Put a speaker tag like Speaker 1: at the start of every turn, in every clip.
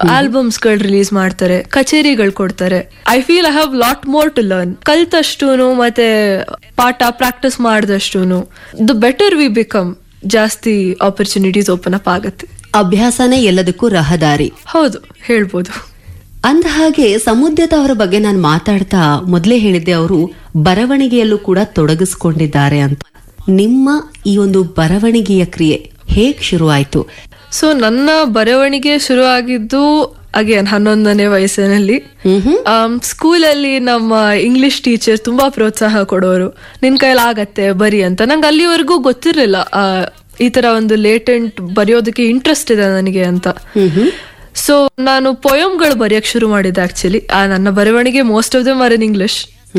Speaker 1: Albums ಗಳು release ಮಾಡ್ತಾರೆ ಕಚೇರಿಗಳು ಕೊಡ್ತಾರೆ I feel I have lot more to learn ಕಲ್ತಷ್ಟೂನು ಮತ್ತೆ ಪಾಠ ಪ್ರಾಕ್ಟೀಸ್ ಮಾಡಿದಷ್ಟೂನು ದ ಬೆಟರ್ ವಿ ಬಿಕಮ್ ಜಾಸ್ತಿ ಆಪರ್ಚುನಿಟೀಸ್ ಓಪನ್ ಅಪ್ ಆಗುತ್ತೆ
Speaker 2: ಅಭ್ಯಾಸನೇ ಎಲ್ಲದಕ್ಕೂ ರಹದಾರಿ
Speaker 1: ಹೌದು ಹೇಳ್ಬೋದು
Speaker 2: ಅಂದ ಹಾಗೆ ಸಮುದ್ಯತ ಅವರ ಬಗ್ಗೆ ನಾನು ಮಾತಾಡ್ತಾ ಮೊದಲೇ ಹೇಳಿದ್ದೆ ಅವರು ಬರವಣಿಗೆಯಲ್ಲೂ ಕೂಡ ತೊಡಗಿಸ್ಕೊಂಡಿದ್ದಾರೆ ಅಂತ ನಿಮ್ಮ ಈ ಒಂದು ಬರವಣಿಗೆಯ ಕ್ರಿಯೆ ಹೇಗ್ ಶುರುವಾಯ್ತು
Speaker 1: ಸೊ ನನ್ನ ಬರವಣಿಗೆ ಶುರು ಆಗಿದ್ದು ಅಗೇನ್ ಹನ್ನೊಂದನೇ ವಯಸ್ಸಿನಲ್ಲಿ ಸ್ಕೂಲಲ್ಲಿ ನಮ್ಮ ಇಂಗ್ಲಿಷ್ ಟೀಚರ್ ತುಂಬಾ ಪ್ರೋತ್ಸಾಹ ಕೊಡೋರು ನಿನ್ ಕೈಲಿ ಆಗತ್ತೆ ಬರಿ ಅಂತ ನಂಗೆ ಅಲ್ಲಿವರೆಗೂ ಗೊತ್ತಿರಲಿಲ್ಲ ಆ, ಈ ತರ ಒಂದು ಲೇಟೆಂಟ್ ಬರೆಯೋದಕ್ಕೆ ಇಂಟ್ರೆಸ್ಟ್ ಇದೆ ನನಗೆ ಅಂತ ಸೊ ನಾನು ಪೊಯಮ್ಗಳು ಬರೆಯಕ್ ಶುರು ಮಾಡಿದ್ದೆ ಆಕ್ಚುಲಿ ನನ್ನ ಬರವಣಿಗೆ most of them are in English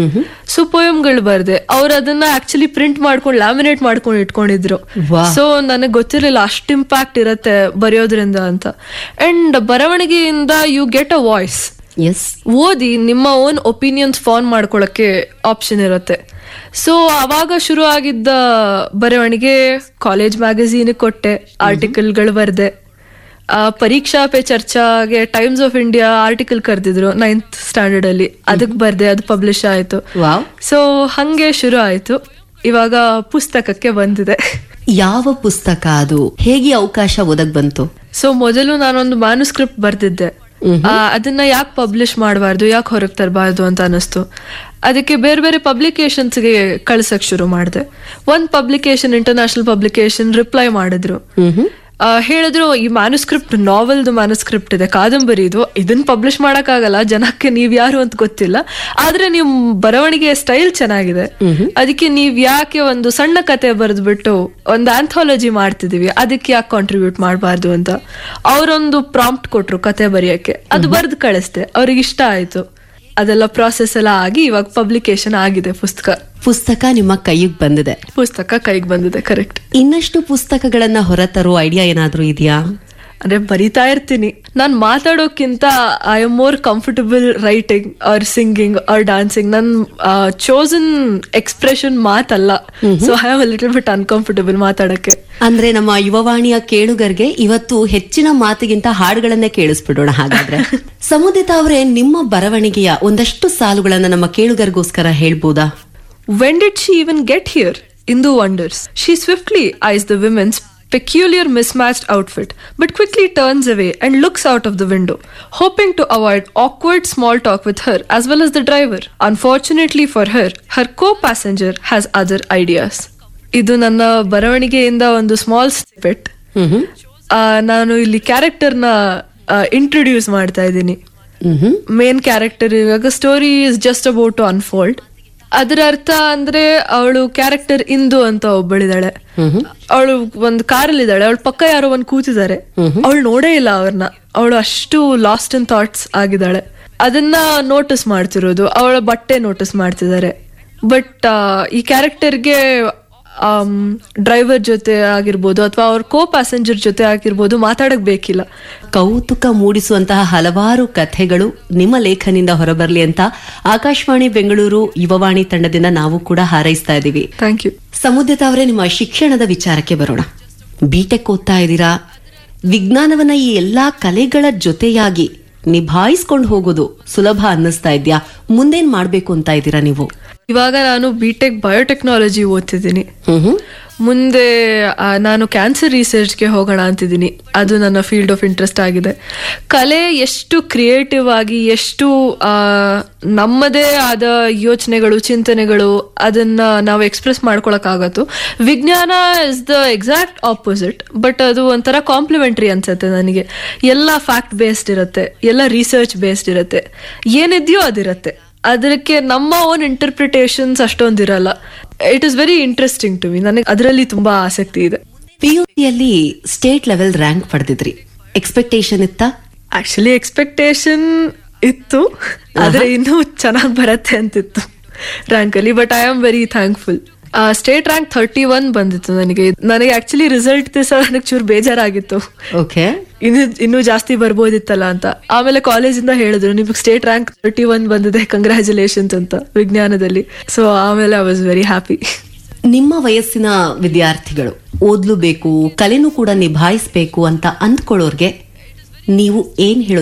Speaker 1: so ಪೊಯಮ್ಗಳು ಬರ್ದೆ ಅವ್ರು ಅದನ್ನ ಆಕ್ಚುಲಿ ಪ್ರಿಂಟ್ ಮಾಡ್ಕೊಂಡು ಲ್ಯಾಮಿನೇಟ್ ಮಾಡ್ಕೊಂಡು ಇಟ್ಕೊಂಡಿದ್ರು
Speaker 2: ವಾಹ್.
Speaker 1: ಸೊ ನನಗೆ ಗೊತ್ತಿರಲಿಲ್ಲ ಅಷ್ಟು ಇಂಪ್ಯಾಕ್ಟ್ ಇರತ್ತೆ ಬರೆಯೋದ್ರಿಂದ ಅಂತ ಅಂಡ್ ಬರವಣಿಗೆಯಿಂದ you get a voice
Speaker 2: yes
Speaker 1: ಓದಿ ನಿಮ್ಮ ಓನ್ ಒಪಿನಿಯನ್ಸ್ ಫಾರ್ಮ್ ಮಾಡ್ಕೊಳಕ್ಕೆ ಆಪ್ಷನ್ ಇರುತ್ತೆ ಸೊ ಅವಾಗ ಶುರು ಆಗಿದ್ದ ಬರವಣಿಗೆ ಕಾಲೇಜ್ ಮ್ಯಾಗಝೀನ್ ಕೊಟ್ಟೆ ಆರ್ಟಿಕಲ್ಗಳು ಬರ್ದೆ ಆ, ಪರೀಕ್ಷಾ ಪೇ ಚರ್ಚಾಗೆ ಟೈಮ್ಸ್ ಆಫ್ ಇಂಡಿಯಾ ಆರ್ಟಿಕಲ್ ಕರೆದಿದ್ರು ನೈನ್ತ್ ಸ್ಟ್ಯಾಂಡರ್ಡ್ ಅಲ್ಲಿ ಅದಕ್ಕೆ ಬರ್ದೆ ಅದು ಪಬ್ಲಿಷ್ ಆಯ್ತು
Speaker 2: ವಾವ್
Speaker 1: ಸೊ ಹಂಗೆ ಶುರು ಆಯ್ತು ಇವಾಗ ಪುಸ್ತಕಕ್ಕೆ ಬಂದಿದೆ
Speaker 2: ಯಾವ ಪುಸ್ತಕ ಅದು ಹೇಗೆ ಅವಕಾಶ ಒದಗ್ ಬಂತು
Speaker 1: ಸೊ ಮೊದಲು ನಾನೊಂದು ಮ್ಯಾನುಸ್ಕ್ರಿಪ್ಟ್ ಬರ್ದಿದ್ದೆ ಆ, ಅದನ್ನ ಯಾಕೆ ಪಬ್ಲಿಷ್ ಮಾಡಬಾರ್ದು ಯಾಕೆ ಹೊರಗೆ ತರಬಾರ್ದು ಅಂತ ಅನಿಸ್ತು ಅದಕ್ಕೆ ಬೇರೆ ಬೇರೆ ಪಬ್ಲಿಕೇಶನ್ಸ್ಗೆ ಕಳ್ಸಕ್ ಶುರು ಮಾಡಿದೆ ಒಂದ್ ಪಬ್ಲಿಕೇಶನ್ ಇಂಟರ್ನ್ಯಾಷನಲ್ ಪಬ್ಲಿಕೇಶನ್ ರಿಪ್ಲೈ ಮಾಡಿದ್ರು ಆ, ಹೇಳಿದ್ರು ಈ ಮ್ಯಾನುಸ್ಕ್ರಿಪ್ಟ್ ನಾವೆಲ್ದು ಮ್ಯಾನುಸ್ಕ್ರಿಪ್ಟ್ ಇದೆ ಕಾದಂಬರಿ ಇದು ಇದನ್ನ ಪಬ್ಲಿಷ್ ಮಾಡಕ್ಕಾಗಲ್ಲ ಜನಕ್ಕೆ ನೀವ್ ಯಾರು ಅಂತ ಗೊತ್ತಿಲ್ಲ ಆದ್ರೆ ನಿಮ್ ಬರವಣಿಗೆ ಸ್ಟೈಲ್ ಚೆನ್ನಾಗಿದೆ ಅದಕ್ಕೆ ನೀವ್ ಯಾಕೆ ಒಂದು ಸಣ್ಣ ಕತೆ ಬರೆದ್ಬಿಟ್ಟು ಒಂದು ಆಂಥಾಲಜಿ ಮಾಡ್ತಿದೀವಿ ಅದಕ್ಕೆ ಯಾಕೆ ಕಾಂಟ್ರಿಬ್ಯೂಟ್ ಮಾಡಬಾರ್ದು ಅಂತ ಅವರೊಂದು ಪ್ರಾಂಪ್ಟ್ ಕೊಟ್ರು ಕತೆ ಬರೆಯಕ್ಕೆ ಅದು ಬರ್ದು ಕಳಿಸ್ದೆ ಅವ್ರಿಗೆ ಇಷ್ಟ ಆಯ್ತು ಅದೆಲ್ಲ ಪ್ರಾಸೆಸ್ ಎಲ್ಲ ಆಗಿ ಇವಾಗ ಪಬ್ಲಿಕೇಶನ್ ಆಗಿದೆ ಪುಸ್ತಕ
Speaker 2: ಪುಸ್ತಕ ನಿಮ್ಮ ಕೈಗೆ ಬಂದಿದೆ
Speaker 1: ಪುಸ್ತಕ ಕೈಗೆ ಬಂದಿದೆ ಕರೆಕ್ಟ್
Speaker 2: ಇನ್ನಷ್ಟು ಪುಸ್ತಕಗಳನ್ನ ಹೊರತರೋ ಐಡಿಯಾ ಏನಾದ್ರೂ ಇದೆಯಾ
Speaker 1: ಅಂದ್ರೆ ಬರಿತಾ ಇರ್ತೀನಿ ನಾನ್ ಮಾತಾಡೋಕ್ಕಿಂತ I am more comfortable writing or singing or dancing ನನ್ ಚೋಸನ್ ಎಕ್ಸ್ಪ್ರೆಷನ್ ಮಾತಲ್ಲ so I am little bit uncomfortable ಮಾತಾಡಕ್ಕೆ
Speaker 2: ಅಂದ್ರೆ ನಮ್ಮ ಯುವವಾಣಿಯ ಕೇಳುಗರಿಗೆ ಇವತ್ತು ಹೆಚ್ಚಿನ ಮಾತಿಗಿಂತ ಹಾಡುಗಳನ್ನೇ ಕೇಳಿಸ್ಬಿಡೋಣ ಹಾಗಾದ್ರೆ ಸಮುದಿತ ಅವರೇ ನಿಮ್ಮ ಬರವಣಿಗೆಯ ಒಂದಷ್ಟು ಸಾಲುಗಳನ್ನ ನಮ್ಮ ಕೇಳುಗರಿಗೋಸ್ಕರ ಹೇಳ್ಬೋದಾ
Speaker 1: When did she even get here? Indu wonders. She swiftly eyes the women's peculiar mismatched outfit, but quickly turns away and looks out of the window, hoping to avoid awkward small talk with her as well as the driver. Unfortunately for her, her co-passenger has other ideas. ಇದು ನನ್ನ ಬರವಣಿಗೆಯಿಂದ ಒಂದು small snippet ನಾನು ಇಲ್ಲಿ ಕ್ಯಾರೆಕ್ಟರ್ನ introduce ಮಾಡ್ತಾ ಇದ್ದೀನಿ
Speaker 2: mhm.
Speaker 1: Main character ಇವಾಗ story is just about to unfold ಅದರ ಅರ್ಥ ಅಂದ್ರೆ ಅವಳು ಕ್ಯಾರೆಕ್ಟರ್ ಇಂದು ಅಂತ ಒಬ್ಬಳಿದಾಳೆ ಅವಳು ಒಂದು ಕಾರಲ್ಲಿ ಇದ್ದಾಳೆ ಅವಳ ಪಕ್ಕ ಯಾರೋ ಒಂದ್ ಕೂತಿದ್ದಾರೆ ಅವಳು ನೋಡೇ ಇಲ್ಲ ಅವ್ರನ್ನ ಅವಳು ಅಷ್ಟು ಲಾಸ್ಟ್ ಇನ್ ಥಾಟ್ಸ್ ಆಗಿದ್ದಾಳೆ ಅದನ್ನ ನೋಟಿಸ್ ಮಾಡ್ತಿರೋದು ಅವಳ ಬಟ್ಟೆ ನೋಟಿಸ್ ಮಾಡ್ತಿದ್ದಾರೆ ಬಟ್ ಈ ಕ್ಯಾರೆಕ್ಟರ್ಗೆ ಡ್ರೈವರ್ ಜೊತೆ ಆಗಿರ್ಬೋದು ಅಥವಾ ಅವ್ರ ಕೋ ಪ್ಯಾಸೆಂಜರ್ ಜೊತೆ ಆಗಿರ್ಬೋದು ಮಾತಾಡಕ್ ಬೇಕಿಲ್ಲ
Speaker 2: ಕೌತುಕ ಮೂಡಿಸುವಂತಹ ಹಲವಾರು ಕಥೆಗಳು ನಿಮ್ಮ ಲೇಖನಿಂದ ಹೊರಬರಲಿ ಅಂತ ಆಕಾಶವಾಣಿ ಬೆಂಗಳೂರು ಯುವವಾಣಿ ತಂಡದಿಂದ ನಾವು ಕೂಡ ಹಾರೈಸ್ತಾ ಇದ್ದೀವಿ
Speaker 1: ಥ್ಯಾಂಕ್ ಯು
Speaker 2: ಸಮುದ್ಯತ ಅವರೇ ನಿಮ್ಮ ಶಿಕ್ಷಣದ ವಿಚಾರಕ್ಕೆ ಬರೋಣ ಬಿಟೆಕ್ ಓದ್ತಾ ಇದ್ದೀರಾ ವಿಜ್ಞಾನವನ್ನ ಈ ಎಲ್ಲಾ ಕಲೆಗಳ ಜೊತೆಯಾಗಿ ನಿಭಾಯಿಸ್ಕೊಂಡು ಹೋಗೋದು ಸುಲಭ ಅನ್ನಿಸ್ತಾ ಇದ್ಯಾ ಮುಂದೇನ್ ಮಾಡ್ಬೇಕು ಅಂತ ಇದ್ದೀರಾ ನೀವು
Speaker 1: ಇವಾಗ ನಾನು ಬಿಟೆಕ್ ಬಯೋಟೆಕ್ನಾಲಜಿ ಓದ್ತಿದ್ದೀನಿ
Speaker 2: ಹ್ಮ್ ಹ್ಮ್.
Speaker 1: ಮುಂದೆ ಆ, ನಾನು ಕ್ಯಾನ್ಸರ್ ರಿಸರ್ಚ್ಗೆ ಹೋಗೋಣ ಅಂತಿದ್ದೀನಿ ಅದು ನನ್ನ ಫೀಲ್ಡ್ ಆಫ್ ಇಂಟ್ರೆಸ್ಟ್ ಆಗಿದೆ ಕಲೆ ಎಷ್ಟು ಕ್ರಿಯೇಟಿವ್ ಆಗಿ ಎಷ್ಟು ಆ, ನಮ್ಮದೇ ಆದ ಯೋಚನೆಗಳು ಚಿಂತನೆಗಳು ಅದನ್ನ ನಾವು ಎಕ್ಸ್ಪ್ರೆಸ್ ಮಾಡ್ಕೊಳಕ್ಕಾಗತ್ತು ವಿಜ್ಞಾನ is the exact opposite but ಅದು ಒಂಥರ ಕಾಂಪ್ಲಿಮೆಂಟ್ರಿ ಅನ್ಸುತ್ತೆ ನನಗೆ ಎಲ್ಲ ಫ್ಯಾಕ್ಟ್ ಬೇಸ್ಡ್ ಇರುತ್ತೆ ಎಲ್ಲ ರಿಸರ್ಚ್ ಬೇಸ್ಡ್ ಇರುತ್ತೆ ಏನಿದೆಯೋ ಅದಿರುತ್ತೆ ಅದಕ್ಕೆ ನಮ್ಮ ಓನ್ ಇಂಟರ್ಪ್ರಿಟೇಷನ್ಸ್ ಅಷ್ಟೊಂದಿರಲ್ಲ it is very interesting to me ನನಗೆ ಅದರಲ್ಲಿ ತುಂಬಾ ಆಸಕ್ತಿ ಇದೆ
Speaker 2: ಪಿಯುಸಿಯಲ್ಲಿ ಸ್ಟೇಟ್ ಲೆವೆಲ್ ರ್ಯಾಂಕ್ ಪಡೆದಿದ್ರಿ ಎಕ್ಸ್ಪೆಕ್ಟೇಷನ್ ಇತ್ತಾ
Speaker 1: ಆಕ್ಚುಲಿ ಎಕ್ಸ್ಪೆಕ್ಟೇಷನ್ ಇತ್ತು ಆದ್ರೆ ಇನ್ನೂ ಚೆನ್ನಾಗಿ ಬರತ್ತೆ ಅಂತಿತ್ತು ರ್ಯಾಂಕ್ ಅಲ್ಲಿ but I am very thankful state rank thirty one ಬಂದಿತ್ತು ನನಗೆ ನನಗೆ ಆಕ್ಚುಲಿ ರಿಸಲ್ಟ್ ದಿವಸ ನನಗೆ ಚೂರು ಬೇಜಾರಾಗಿತ್ತು
Speaker 2: ಓಕೆ
Speaker 1: ಇನ್ನು ಇನ್ನೂ ಜಾಸ್ತಿ ಬರ್ಬೋದಿತ್ತಲ್ಲ ಅಂತ ಆಮೇಲೆ ಕಾಲೇಜಿಂದ ಹೇಳಿದ್ರು ನಿಮಗೆ ಸ್ಟೇಟ್ ರ್ಯಾಂಕ್ ಥರ್ಟಿ ಒನ್ ಬಂದಿದೆ ಕಂಗ್ರ್ಯಾಚುಲೇಷನ್ಸ್ ಅಂತ ವಿಜ್ಞಾನದಲ್ಲಿ ಸೊ ಆಮೇಲೆ ಐ ವಾಸ್ ವೆರಿ ಹ್ಯಾಪಿ
Speaker 2: ನಿಮ್ಮ ವಯಸ್ಸಿನ ವಿದ್ಯಾರ್ಥಿಗಳು ಓದ್ಲು ಬೇಕು ಕಲೆನೂ ಕೂಡ ನಿಭಾಯಿಸ್ಬೇಕು ಅಂತ ಅಂದ್ಕೊಳ್ಳೋರ್ಗೆ ನೀವು ಏನ್ ಹೇಳೋ